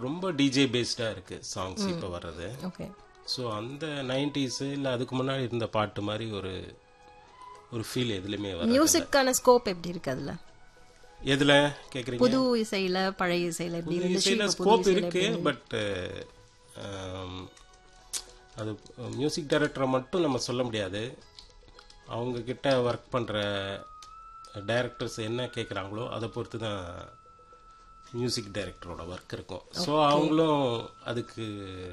ரொம்ப டிஜே பேஸ்டாக இருக்குது சாங்ஸ் இப்போ வர்றது ஓகே ஸோ அந்த நைன்டிஸு இல்லை அதுக்கு முன்னாடி இருந்த பாட்டு மாதிரி ஒரு ஒரு ஃபீல் எதுலையுமே வர மியூசிக்கான ஸ்கோப் எப்படி இருக்கு அதுல எதில் கேட்குறீங்க புது இசையில பழைய இசையில எப்படி இருந்துச்சு இசையில் இப்ப புது ஸ்கோப் இசையில இருக்கு பட் அது மியூசிக் டைரக்டரை மட்டும் நம்ம சொல்ல முடியாது அவங்க கிட்ட ஒர்க் பண்ணுற டைரக்டர்ஸ் என்ன கேட்குறாங்களோ அதை பொறுத்து தான் மியூசிக் டைரக்டரோட ஒர்க் இருக்கும் ஸோ அவங்களும் அதுக்கு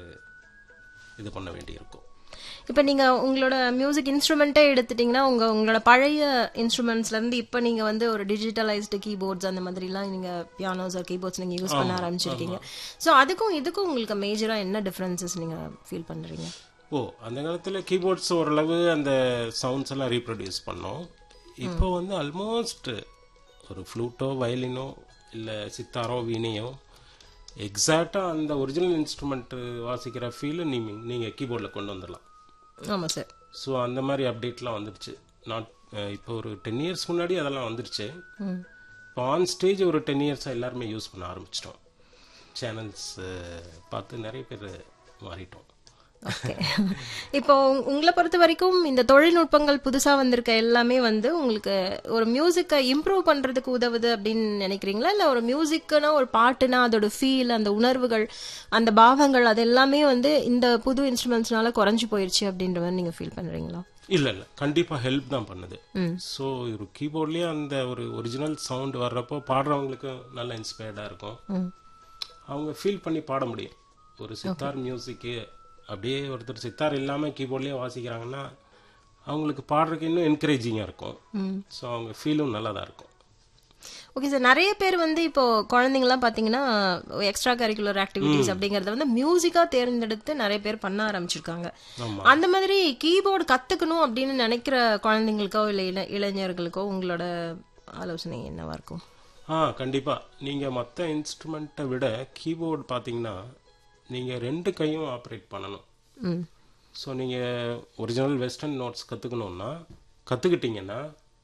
இது பண்ண வேண்டியிருக்கும் இப்ப நீங்க உங்களோட மியூசிக் இன்ஸ்ட்ருமெண்ட்டே எடுத்துட்டீங்கன்னா உங்க உங்களோட பழைய இன்ஸ்ட்ருமெண்ட்ஸ்ல இருந்து இப்ப நீங்க வந்து ஒரு டிஜிட்டலைஸ்டு கீபோர்ட்ஸ் அந்த மாதிரி எல்லாம் நீங்க பியானோஸ் கீபோர்ட்ஸ் நீங்க யூஸ் பண்ண ஆரம்பிச்சிருக்கீங்க சோ அதுக்கும் இதுக்கும் உங்களுக்கு மேஜரா என்ன டிஃபரன்சஸ் நீங்க ஃபீல் பண்றீங்க ஓ அந்த காலத்தில் கீபோர்ட்ஸ் ஓரளவு அந்த சவுண்ட்ஸ் எல்லாம் ரீப்ரொடியூஸ் பண்ணோம் இப்போ வந்து ஆல்மோஸ்ட் ஒரு ஃப்ளூட்டோ வயலினோ இல்லை சித்தாரோ வீணையோ எக்ஸாக்டாக அந்த ஒரிஜினல் இன்ஸ்ட்ருமெண்ட் வாசிக்கிற ஃபீல் நீ நீங்கள் கீபோர்டில் கொண்டு வந்துடலாம் ஆமா சார் ஸோ அந்த மாதிரி அப்டேட்லாம் வந்துருச்சு நாட் இப்போ ஒரு டென் இயர்ஸ் முன்னாடி அதெல்லாம் வந்துருச்சு இப்போ ஆன் ஸ்டேஜ் ஒரு டென் இயர்ஸாக எல்லாருமே யூஸ் பண்ண ஆரம்பிச்சிட்டோம் சேனல்ஸ் பார்த்து நிறைய பேர் மாறிட்டோம் ஓகே இப்போ உங்க- உங்களை பொறுத்த வரைக்கும் இந்த தொழில்நுட்பங்கள் புதுசா வந்திருக்க எல்லாமே வந்து உங்களுக்கு ஒரு மியூசிக்கை இம்ப்ரூவ் பண்றதுக்கு உதவுது அப்படின்னு நினைக்கிறீங்களா இல்ல ஒரு மியூசிக்குனா ஒரு பாட்டுனா அதோட ஃபீல் அந்த உணர்வுகள் அந்த பாவங்கள் அது எல்லாமே வந்து இந்த புது இன்ஸ்ட்ருமெண்ட்ஸ்னால குறைஞ்சு போயிருச்சு அப்படின்ற மாதிரி நீங்க ஃபீல் பண்றீங்களா இல்ல இல்ல கண்டிப்பா ஹெல்ப் தான் பண்ணுது ஸோ ஒரு கீபோர்ட்லயே அந்த ஒரு ஒரிஜினல் சவுண்ட் வர்றப்போ பாடுறவங்களுக்கு நல்ல இன்ஸ்பயர்டா இருக்கும் அவங்க ஃபீல் பண்ணி பாட முடியும் ஒரு சித்தார் மியூசிக்கு அப்படியே ஒருத்தர் சித்தார் இல்லாம கீபோர்ட்லயே வாசிக்கிறாங்கன்னா அவங்களுக்கு பாடுறதுக்கு இன்னும் என்கரேஜிங்காக இருக்கும் ஸோ அவங்க ஃபீலும் நல்லா தான் இருக்கும் ஓகே சார் நிறைய பேர் வந்து இப்போ குழந்தைங்கலாம் பாத்தீங்கன்னா எக்ஸ்ட்ரா கரிக்குலர் ஆக்டிவிட்டிஸ் அப்படிங்கறத வந்து மியூசிக்கா தேர்ந்தெடுத்து நிறைய பேர் பண்ண ஆரம்பிச்சிருக்காங்க ஆமா. அந்த மாதிரி கீபோர்டு கத்துக்கணும் அப்படின்னு நினைக்கிற குழந்தைங்களுக்கோ இல்ல இள- இளைஞர்களுக்கோ உங்களோட ஆலோசனை என்னவா இருக்கும் ஆ கண்டிப்பா நீங்க மற்ற இன்ஸ்ட்ருமெண்ட்டை விட கீபோர்டு பார்த்தீங்கன்னா நீங்க ரெண்டு கையும் ஆப்ரேட் பண்ணணும் ம் ஸோ நீங்கள் ஒரிஜினல் வெஸ்டர்ன் நோட்ஸ் கற்றுக்கணுன்னா கற்றுக்கிட்டீங்கன்னா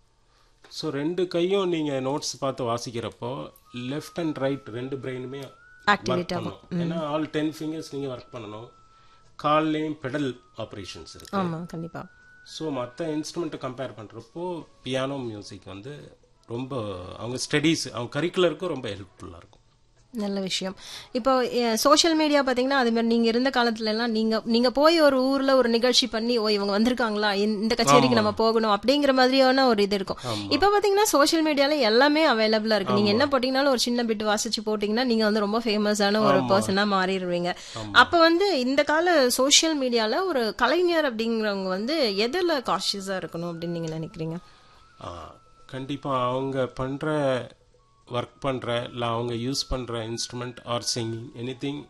ஸோ ரெண்டு கையும் நீங்கள் நோட்ஸ் பார்த்து வாசிக்கிறப்போ லெஃப்ட் அண்ட் ரைட் ரெண்டு பிரெயினுமே Activate பண்ணணும் ஏன்னா ஆல் டென் ஃபிங்கர்ஸ் நீங்கள் ஒர்க் பண்ணணும் கால்லேயும் பெடல் ஆப்ரேஷன்ஸ் இருக்கு ஆமா கண்டிப்பா ஸோ மற்ற இன்ஸ்ட்ருமெண்ட்டை கம்பேர் பண்ணுறப்போ பியானோ மியூசிக் வந்து ரொம்ப அவங்க ஸ்டடீஸ் அவங்க கரிக்குலருக்கும் ரொம்ப ஹெல்ப்ஃபுல்லாக இருக்கும் நல்ல விஷயம் இப்போ சோஷியல் மீடியா பாத்தீங்கன்னா அது மாதிரி நீங்க இருந்த காலத்துல எல்லாம் நீங்க நீங்க போய் ஒரு ஊர்ல ஒரு நிகழ்ச்சி பண்ணி ஓ இவங்க வந்திருக்காங்களா இந்த- இந்த கச்சேரிக்கு நம்ம போகணும் அப்படிங்கிற மாதிரியான ஒரு இது இருக்கும் இப்போ பாத்தீங்கன்னா சோஷியல் மீடியால எல்லாமே அவைலபிளா இருக்கு நீங்க என்ன போட்டீங்கனாலும் ஒரு சின்ன பிட் வாசிச்சு போட்டீங்கன்னா நீங்க வந்து ரொம்ப ஃபேமஸான ஒரு பர்சனா மாறிடுவீங்க அப்ப வந்து இந்த கால சோஷியல் மீடியால ஒரு கலைஞர் அப்படிங்கிறவங்க வந்து எதுல காஷியஸா இருக்கணும் அப்படின்னு நீங்க நினைக்கிறீங்க கண்டிப்பாக அவங்க பண்ணுற ஒர்க் பண்ணுற இல்லை அவங்க யூஸ் பண்ணுற instrument or singing anything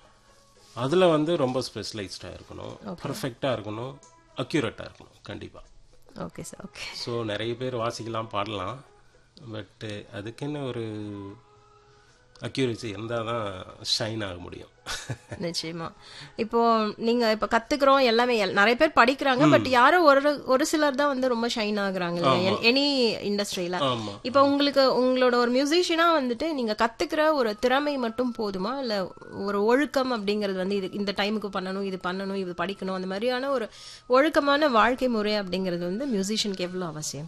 அதில் வந்து ரொம்ப ஸ்பெஷலைஸ்டாக இருக்கணும் பர்ஃபெக்டாக இருக்கணும் அக்யூரேட்டாக இருக்கணும் கண்டிப்பாக ஓகே சார் ஓகே ஸோ நிறைய பேர் வாசிக்கலாம் பாடலாம் பட்டு அதுக்குன்னு ஒரு அக்யூரேசி இருந்தால் தான் ஷைன் ஆக முடியும் நிச்சயமா இப்போ நீங்க இப்ப கத்துக்கிறோம் எல்லாமே எல்- நிறைய பேர் படிக்கிறாங்க பட் யாரோ ஒரு ஒரு சிலர் தான் வந்து ரொம்ப ஷைன் ஆகுறாங்க எனி இண்டஸ்ட்ரியில ஆமா. இப்போ உங்களுக்கு உங்களோட ஒரு மியூசிஷியனா வந்துட்டு நீங்க கத்துக்கிற ஒரு திறமை மட்டும் போதுமா இல்ல ஒரு ஒழுக்கம் அப்படிங்கிறது வந்து இது இந்த டைமுக்கு பண்ணணும் இது பண்ணணும் இது படிக்கணும் அந்த மாதிரியான ஒரு ஒழுக்கமான வாழ்க்கை முறை அப்படிங்கிறது வந்து மியூசிஷியனுக்கு எவ்வளவு அவசியம்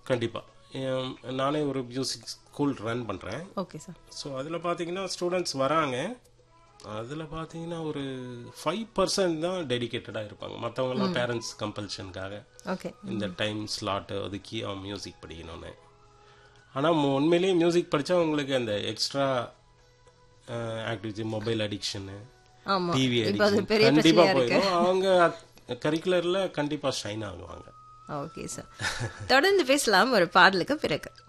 கண்டிப்பாக நானே ஒரு மியூசிக் ஸ்கூல் ரன் பண்ணுறேன் ஓகே சார் ஸோ அதில் பார்த்தீங்கன்னா ஸ்டூடெண்ட்ஸ் வராங்க அதில் பார்த்தீங்கன்னா ஒரு ஃபைவ் பர்சன்ட் தான் டெடிகேட்டடாக இருப்பாங்க மற்றவங்கலாம் பேரண்ட்ஸ் கம்பல்ஷனுக்காக ஓகே இந்த டைம் ஸ்லாட்டு ஒதுக்கி அவன் மியூசிக் படிக்கணும்னு ஆனால் உண்மையிலேயே மியூசிக் படித்தா உங்களுக்கு அந்த எக்ஸ்ட்ரா ஆக்டிவிட்டி மொபைல் அடிக்ஷனு ஆமா டிவி இப்போ அது அடிக்ஷன் பெரிய கண்டிப்பாக பிரச்சனையா இருக்கு போயிடும் அவங்க கரிக்குலரில் கண்டிப்பாக ஷைன் ஆகுவாங்க ஓகே சார் தொடர்ந்து பேசலாம் ஒரு பாடலுக்கு பிறகு